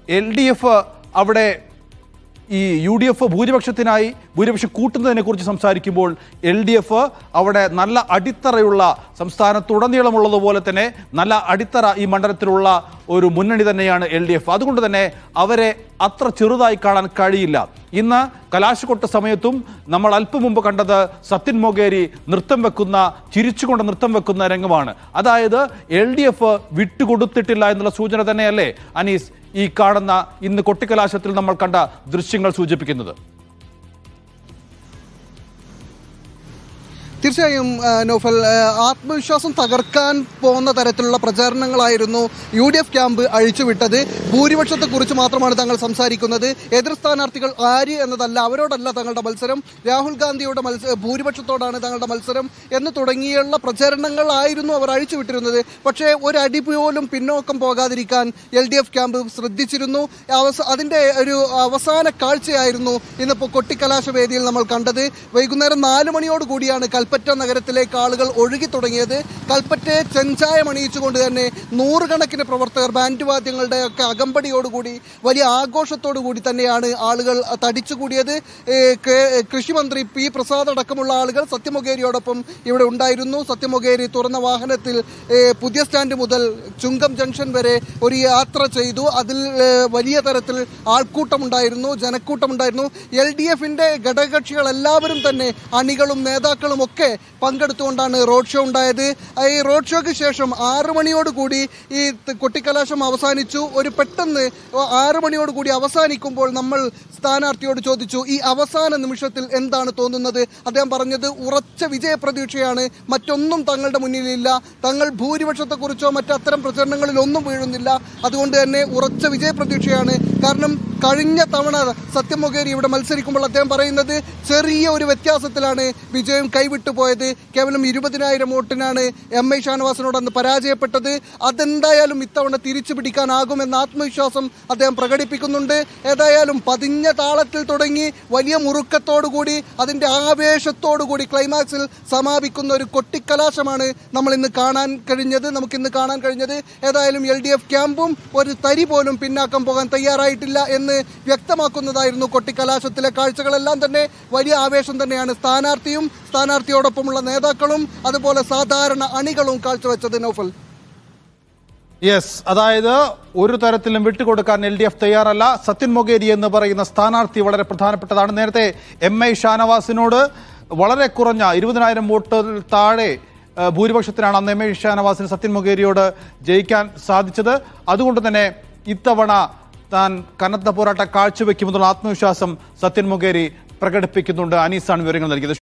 L D F അവിടെ ഈ U D F ഭൂരിപക്ഷത്തിനായി ഭൂരിപക്ഷം കൂട്ടുന്നതിനെ കുറിച്ച് സംസാരിക്കുമ്പോൾ എൽ ഡി എഫ് അവിടെ നല്ല അടിത്തറയുള്ള സംസ്ഥാനത്തുടനീളമുള്ളതുപോലെ തന്നെ നല്ല അടിത്തറ ഈ മണ്ഡലത്തിലുള്ള ഒരു മുന്നണി തന്നെയാണ് എൽ ഡി എഫ് അതുകൊണ്ട് തന്നെ അവരെ അത്ര ചെറുതായി കാണാൻ കഴിയില്ല ഇന്ന് കലാശക്കൊട്ട സമയത്തും നമ്മൾ അല്പം മുമ്പ് കണ്ടത് സത്യൻ മൊഗേരി നൃത്തം വെക്കുന്ന ചിരിച്ചുകൊണ്ട് നൃത്തം വെക്കുന്ന രംഗമാണ് അതായത് എൽ ഡി എഫ് വിട്ടുകൊടുത്തിട്ടില്ല എന്നുള്ള സൂചന തന്നെയല്ലേ അനീസ് ഈ കാണുന്ന ഇന്ന് കൊട്ടിക്കലാശത്തിൽ നമ്മൾ കണ്ട ദൃശ്യങ്ങൾ സൂചിപ്പിക്കുന്നത് തീർച്ചയായും ആ, നൗഫൽ ആ, ആത്മവിശ്വാസം തകർക്കാൻ പോകുന്ന തരത്തിലുള്ള പ്രചാരണങ്ങളായിരുന്നു യു ഡി എഫ് ക്യാമ്പ് അഴിച്ചുവിട്ടത് ഭൂരിപക്ഷത്തെക്കുറിച്ച് മാത്രമാണ് തങ്ങൾ സംസാരിക്കുന്നത് എതിർ സ്ഥാനാർത്ഥികൾ ആര് എന്നതല്ല അവരോടല്ല തങ്ങളുടെ മത്സരം രാഹുൽ ഗാന്ധിയുടെ മത്സ ഭൂരിപക്ഷത്തോടാണ് തങ്ങളുടെ മത്സരം എന്ന് തുടങ്ങിയുള്ള പ്രചാരണങ്ങളായിരുന്നു അവർ അഴിച്ചുവിട്ടിരുന്നത് പക്ഷേ ഒരടി പോലും പിന്നോക്കം പോകാതിരിക്കാൻ എൽ ഡി എഫ് ക്യാമ്പ് ശ്രദ്ധിച്ചിരുന്നു അവസ അതിൻ്റെ ഒരു അവസാന കാഴ്ചയായിരുന്നു ഇന്നിപ്പോൾ കൊട്ടിക്കലാശ വേദിയിൽ നമ്മൾ കണ്ടത് വൈകുന്നേരം നാല് മണിയോട് കൂടിയാണ് കൽപ്പറ്റ നഗരത്തിലേക്ക് ആളുകൾ ഒഴുകി തുടങ്ങിയത് കൽപ്പറ്റയെ ചെഞ്ചായം അണിയിച്ചുകൊണ്ട് തന്നെ നൂറുകണക്കിന് പ്രവർത്തകർ ബാൻഡ് വാദ്യങ്ങളുടെ ഒക്കെ അകമ്പടിയോടുകൂടി വലിയ ആഘോഷത്തോടു കൂടി തന്നെയാണ് ആളുകൾ തടിച്ചുകൂടിയത് ഏഹ് കേ- കൃഷിമന്ത്രി പി പ്രസാദ് അടക്കമുള്ള ആളുകൾ സത്യമൊഗേരിയോടൊപ്പം ഇവിടെ ഉണ്ടായിരുന്നു സത്യമൊഗേരി തുറന്ന വാഹനത്തിൽ ഏഹ് പുതിയ സ്റ്റാൻഡ് മുതൽ ചുങ്കം ജംഗ്ഷൻ വരെ ഒരു യാത്ര ചെയ്തു അതിൽ ഏഹ് വലിയ തരത്തിൽ ആൾക്കൂട്ടമുണ്ടായിരുന്നു ജനക്കൂട്ടമുണ്ടായിരുന്നു എൽ ഡി എഫിന്റെ ഘടകകക്ഷികൾ എല്ലാവരും തന്നെ അണികളും നേതാക്കളും ഒക്കെ പങ്കെടുത്തുകൊണ്ടാണ് റോഡ് ഷോ ഉണ്ടായത് ഈ റോഡ് ഷോയ്ക്ക് ശേഷം ആറു മണിയോട് കൂടി ഈ ത- കൊട്ടിക്കലാശം അവസാനിച്ചു ഒരു പെട്ടെന്ന് ആറു മണിയോട് കൂടി അവസാനിക്കുമ്പോൾ നമ്മൾ സ്ഥാനാർത്ഥിയോട് ചോദിച്ചു ഈ അവസാന നിമിഷത്തിൽ എന്താണ് തോന്നുന്നത് അദ്ദേഹം പറഞ്ഞത് ഉറച്ച വിജയപ്രതീക്ഷയാണ് മറ്റൊന്നും തങ്ങളുടെ മുന്നിലില്ല തങ്ങൾ ഭൂരിപക്ഷത്തെക്കുറിച്ചോ മറ്റത്തരം പ്രചരണങ്ങളിൽ ഒന്നും വീഴുന്നില്ല അതുകൊണ്ട് തന്നെ ഉറച്ച വിജയപ്രതീക്ഷയാണ് കാരണം കഴിഞ്ഞ തവണ സത്യം മൊകേരി ഇവിടെ മത്സരിക്കുമ്പോൾ അദ്ദേഹം പറയുന്നത് ചെറിയ ഒരു വ്യത്യാസത്തിലാണ് വിജയം കൈവിട്ടു പോയത് കേവലം ഇരുപതിനായിരം വോട്ടിനാണ് എം ഐ ഷാനവാസിനോട് അന്ന് പരാജയപ്പെട്ടത് അതെന്തായാലും ഇത്തവണ തിരിച്ചു പിടിക്കാനാകുമെന്ന ആത്മവിശ്വാസം അദ്ദേഹം പ്രകടിപ്പിക്കുന്നുണ്ട് ഏതായാലും പതിഞ്ഞ താളത്തിൽ തുടങ്ങി വലിയ മുറുക്കത്തോടുകൂടി അതിന്റെ ആവേശത്തോടുകൂടി ക്ലൈമാക്സിൽ സമാപിക്കുന്ന ഒരു കൊട്ടിക്കലാശമാണ് നമ്മൾ ഇന്ന് കാണാൻ കഴിഞ്ഞത് നമുക്കിന്ന് കാണാൻ കഴിഞ്ഞത് ഏതായാലും എൽ ഡി എഫ് ക്യാമ്പും ഒരു തരി പോലും പിന്നാക്കം പോകാൻ തയ്യാറായിട്ടില്ല എന്ന് വ്യക്തമാക്കുന്നതായിരുന്നു കൊട്ടിക്കലാശത്തിലെ കാഴ്ചകളെല്ലാം തന്നെ വലിയ ആവേശം തന്നെയാണ് സ്ഥാനാർത്ഥിയും സ്ഥാനാർത്ഥിയോടൊപ്പമുള്ള നേതാക്കളും അതുപോലെ സാധാരണ അണികളും കാഴ്ചവെച്ചത് നൗഫൽ യെസ് അതായത് ഒരു തരത്തിലും വിട്ടുകൊടുക്കാൻ എൽ ഡി എഫ് തയ്യാറല്ല സത്യൻ മൊഗേരി എന്ന് പറയുന്ന സ്ഥാനാർത്ഥി വളരെ പ്രധാനപ്പെട്ടതാണ് നേരത്തെ എം ഐ ഷാനവാസിനോട് വളരെ കുറഞ്ഞ ഇരുപതിനായിരം വോട്ട് താഴെ ആ, ഭൂരിപക്ഷത്തിനാണ് അന്ന് എം ഐ ഷാനവാസിന് സത്യൻ മൊഗേരിയോട് ജയിക്കാൻ സാധിച്ചത് അതുകൊണ്ട് തന്നെ ഇത്തവണ താൻ കനത്ത പോരാട്ടം കാഴ്ചവെക്കുമെന്നുള്ള ആത്മവിശ്വാസം സത്യൻ മൊഗേരി പ്രകടിപ്പിക്കുന്നുണ്ട് അനീസാണ് വിവരങ്ങൾ നൽകിയത്